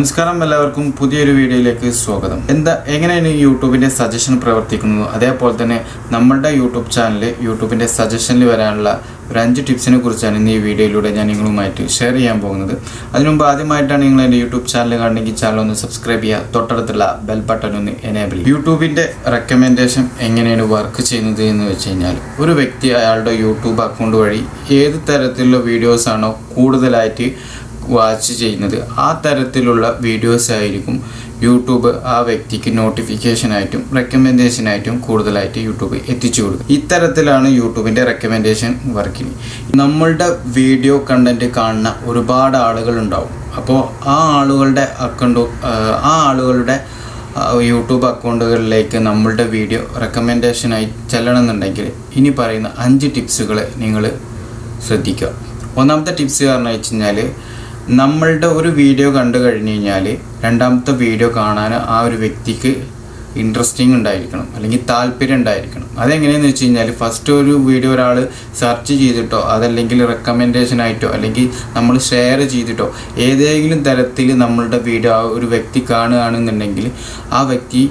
നമസ്കാരം എല്ലാവർക്കും പുതിയൊരു വീഡിയോയിലേക്ക് സ്വാഗതം എന്താ എങ്ങനെയാണ് ഈ യൂട്യൂബിന്റെ സജഷൻ പ്രവർത്തിക്കുന്നത് അതേപോലെ തന്നെ നമ്മളുടെ യൂട്യൂബ് ചാനൽ യൂട്യൂബിന്റെ സജഷനിൽ വരാനുള്ള ഒരു അഞ്ച് ടിപ്സിനെ കുറിച്ചാണ് ഇന്ന് ഈ വീഡിയോയിലൂടെ ഞാൻ നിങ്ങളുമായിട്ട് ഷെയർ ചെയ്യാൻ പോകുന്നത് അതിനുമുമ്പ് ആദ്യമായിട്ടാണ് നിങ്ങൾ എൻ്റെ യൂട്യൂബ് ചാനൽ കാണണമെങ്കിൽ ചാനൽ ഒന്ന് സബ്സ്ക്രൈബ് ചെയ്യുക തൊട്ടടുത്തുള്ള ബെൽ ബട്ടൺ ഒന്ന് എനേബിൾ ചെയ്യുക യൂട്യൂബിന്റെ റെക്കമെൻഡേഷൻ എങ്ങനെയാണ് വർക്ക് ചെയ്യുന്നത് എന്ന് വെച്ച് കഴിഞ്ഞാൽ ഒരു വ്യക്തി അയാളുടെ യൂട്യൂബ് അക്കൗണ്ട് വഴി ഏത് തരത്തിലുള്ള വീഡിയോസ് ആണോ കൂടുതലായിട്ട് വാച്ച് ചെയ്യുന്നത് ആ തരത്തിലുള്ള വീഡിയോസ് ആയിരിക്കും യൂട്യൂബ് ആ വ്യക്തിക്ക് നോട്ടിഫിക്കേഷനായിട്ടും റെക്കമെൻഡേഷനായിട്ടും കൂടുതലായിട്ട് യൂട്യൂബ് എത്തിച്ചു കൊടുക്കും ഇത്തരത്തിലാണ് യൂട്യൂബിൻ്റെ റെക്കമെൻഡേഷൻ വർക്കിന് നമ്മളുടെ വീഡിയോ കണ്ടന്റ് കാണുന്ന ഒരുപാട് ആളുകൾ ഉണ്ടാവും അപ്പോൾ ആ ആളുകളുടെ അക്കൗണ്ട് ആ ആളുകളുടെ ആ, യൂട്യൂബ് അക്കൗണ്ടുകളിലേക്ക് നമ്മളുടെ വീഡിയോ റെക്കമെൻഡേഷനായി ചെല്ലണമെന്നുണ്ടെങ്കിൽ ഇനി പറയുന്ന അഞ്ച് ടിപ്സുകൾ നിങ്ങൾ ശ്രദ്ധിക്കുക ഒന്നാമത്തെ ടിപ്സ് കാരണം വെച്ച് കഴിഞ്ഞാൽ നമ്മളുടെ ഒരു വീഡിയോ കണ്ടു കഴിഞ്ഞ് കഴിഞ്ഞാൽ രണ്ടാമത്തെ വീഡിയോ കാണാൻ ആ ഒരു വ്യക്തിക്ക് ഇൻട്രസ്റ്റിംഗ് ഉണ്ടായിരിക്കണം അല്ലെങ്കിൽ താല്പര്യം ഉണ്ടായിരിക്കണം അതെങ്ങനെയെന്ന് വെച്ച് കഴിഞ്ഞാൽ ഫസ്റ്റ് ഒരു വീഡിയോ ഒരാൾ സെർച്ച് ചെയ്തിട്ടോ അതല്ലെങ്കിൽ റെക്കമെൻഡേഷൻ ആയിട്ടോ അല്ലെങ്കിൽ നമ്മൾ ഷെയർ ചെയ്തിട്ടോ ഏതെങ്കിലും തരത്തിൽ നമ്മളുടെ വീഡിയോ ആ ഒരു വ്യക്തി കാണുകയാണെന്നുണ്ടെങ്കിൽ ആ വ്യക്തി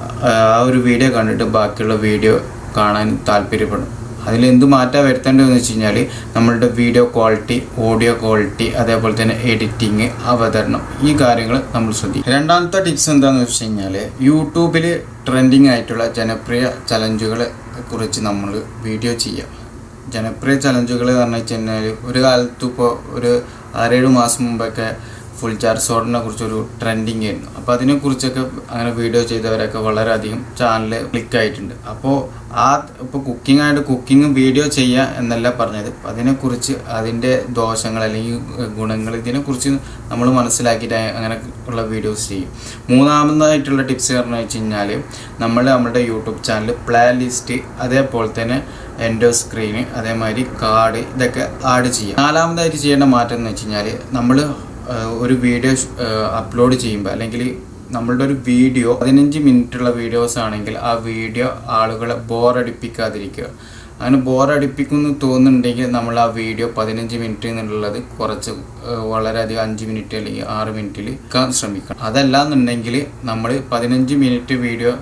ആ ഒരു വീഡിയോ കണ്ടിട്ട് ബാക്കിയുള്ള വീഡിയോ കാണാൻ താല്പര്യപ്പെടും അതിൽ എന്ത് മാറ്റം വരുത്തേണ്ടതെന്ന് വെച്ച് കഴിഞ്ഞാൽ നമ്മളുടെ വീഡിയോ ക്വാളിറ്റി ഓഡിയോ ക്വാളിറ്റി അതേപോലെ തന്നെ എഡിറ്റിങ് അവതരണം ഈ കാര്യങ്ങൾ നമ്മൾ ശ്രദ്ധിക്കും രണ്ടാമത്തെ ടിപ്സ് എന്താണെന്ന് വെച്ച് കഴിഞ്ഞാൽ യൂട്യൂബിൽ ട്രെൻഡിങ് ആയിട്ടുള്ള ജനപ്രിയ ചലഞ്ചുകളെ കുറിച്ച് നമ്മൾ വീഡിയോ ചെയ്യാം ജനപ്രിയ ചലഞ്ചുകൾ പറഞ്ഞു വെച്ച് കഴിഞ്ഞാൽ ഒരു കാലത്ത് ഇപ്പോൾ ഒരു ആറേഴ് മാസം മുമ്പൊക്കെ ഫുൾ ചാർജ് സോഡിനെ കുറിച്ചൊരു ട്രെൻഡിങ് ആയിരുന്നു അപ്പോൾ അതിനെക്കുറിച്ചൊക്കെ അങ്ങനെ വീഡിയോ ചെയ്തവരൊക്കെ വളരെയധികം ചാനൽ ക്ലിക്ക് ആയിട്ടുണ്ട് അപ്പോൾ ആ ഇപ്പോൾ കുക്കിംഗ് ആയിട്ട് കുക്കിംഗ് വീഡിയോ ചെയ്യുക എന്നല്ല പറഞ്ഞത് അതിനെക്കുറിച്ച് അതിൻ്റെ ദോഷങ്ങൾ അല്ലെങ്കിൽ ഗുണങ്ങൾ ഇതിനെക്കുറിച്ച് നമ്മൾ മനസ്സിലാക്കിയിട്ട് അങ്ങനെ ഉള്ള വീഡിയോസ് ചെയ്യും മൂന്നാമതായിട്ടുള്ള ടിപ്സ് പറഞ്ഞു വെച്ച് കഴിഞ്ഞാൽ നമ്മൾ നമ്മുടെ യൂട്യൂബ് ചാനൽ പ്ലേ ലിസ്റ്റ് അതേപോലെ തന്നെ എൻഡോ സ്ക്രീന് അതേമാതിരി കാർഡ് ഇതൊക്കെ ആഡ് ചെയ്യാം നാലാമതായിട്ട് ചെയ്യേണ്ട മാറ്റം എന്ന് വെച്ച് കഴിഞ്ഞാൽ നമ്മൾ ഒരു വീഡിയോ അപ്ലോഡ് ചെയ്യുമ്പോൾ അല്ലെങ്കിൽ നമ്മളുടെ ഒരു വീഡിയോ പതിനഞ്ച് മിനിറ്റുള്ള വീഡിയോസ് ആണെങ്കിൽ ആ വീഡിയോ ആളുകളെ ബോറടിപ്പിക്കാതിരിക്കുക അങ്ങനെ ബോറടിപ്പിക്കുന്നു തോന്നുന്നുണ്ടെങ്കിൽ നമ്മൾ ആ വീഡിയോ പതിനഞ്ച് മിനിറ്റ് എന്നുള്ളത് കുറച്ച് ഏഹ്, വളരെയധികം അഞ്ച് മിനിറ്റ് അല്ലെങ്കിൽ ആറ് മിനിറ്റിൽ വെക്കാൻ ശ്രമിക്കണം അതല്ല എന്നുണ്ടെങ്കിൽ നമ്മൾ പതിനഞ്ച് മിനിറ്റ് വീഡിയോ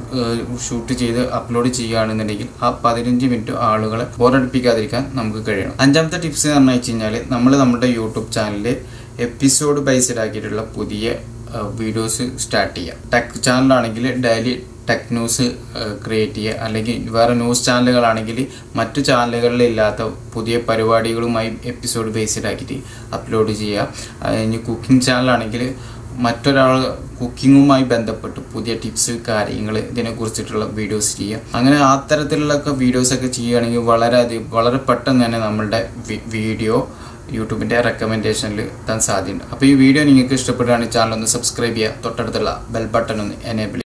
ഷൂട്ട് ചെയ്ത് അപ്ലോഡ് ചെയ്യുകയാണെന്നുണ്ടെങ്കിൽ ആ പതിനഞ്ച് മിനിറ്റ് ആളുകളെ ബോറടിപ്പിക്കാതിരിക്കാൻ നമുക്ക് കഴിയണം അഞ്ചാമത്തെ ടിപ്സ് എന്ന് പറഞ്ഞു വെച്ച് കഴിഞ്ഞാൽ നമ്മൾ നമ്മുടെ യൂട്യൂബ് ചാനലിൽ എപ്പിസോഡ് ബേസ്ഡ് ആക്കിയിട്ടുള്ള പുതിയ വീഡിയോസ് സ്റ്റാർട്ട് ചെയ്യാം ടെക് ചാനലാണെങ്കിൽ ഡെയിലി ടെക് ന്യൂസ് ക്രിയേറ്റ് ചെയ്യുക അല്ലെങ്കിൽ വേറെ ന്യൂസ് ചാനലുകളാണെങ്കിൽ മറ്റു ചാനലുകളിൽ ഇല്ലാത്ത പുതിയ പരിപാടികളുമായി എപ്പിസോഡ് ബേസ്ഡ് ആക്കിയിട്ട് അപ്ലോഡ് ചെയ്യുക അത് ഇനി കുക്കിംഗ് ചാനലാണെങ്കിൽ മറ്റൊരാൾ കുക്കിങ്ങുമായി ബന്ധപ്പെട്ട് പുതിയ ടിപ്സ് കാര്യങ്ങൾ ഇതിനെക്കുറിച്ചിട്ടുള്ള വീഡിയോസ് ചെയ്യുക അങ്ങനെ ആ തരത്തിലുള്ള വീഡിയോസ് ഒക്കെ ചെയ്യുകയാണെങ്കിൽ വളരെ അധികം വളരെ പെട്ടെന്ന് തന്നെ നമ്മളുടെ വീഡിയോ യൂട്യൂബിൻ്റെ റെക്കമെൻഡേഷനിൽ എത്താൻ സാധ്യതയുണ്ട് അപ്പോൾ ഈ വീഡിയോ നിങ്ങൾക്ക് ഇഷ്ടപ്പെടുകയാണെങ്കിൽ ചാനൽ ഒന്ന് സബ്സ്ക്രൈബ് ചെയ്യുക തൊട്ടടുത്തുള്ള ബെൽ ബട്ടൺ ഒന്ന് എനേബിൾ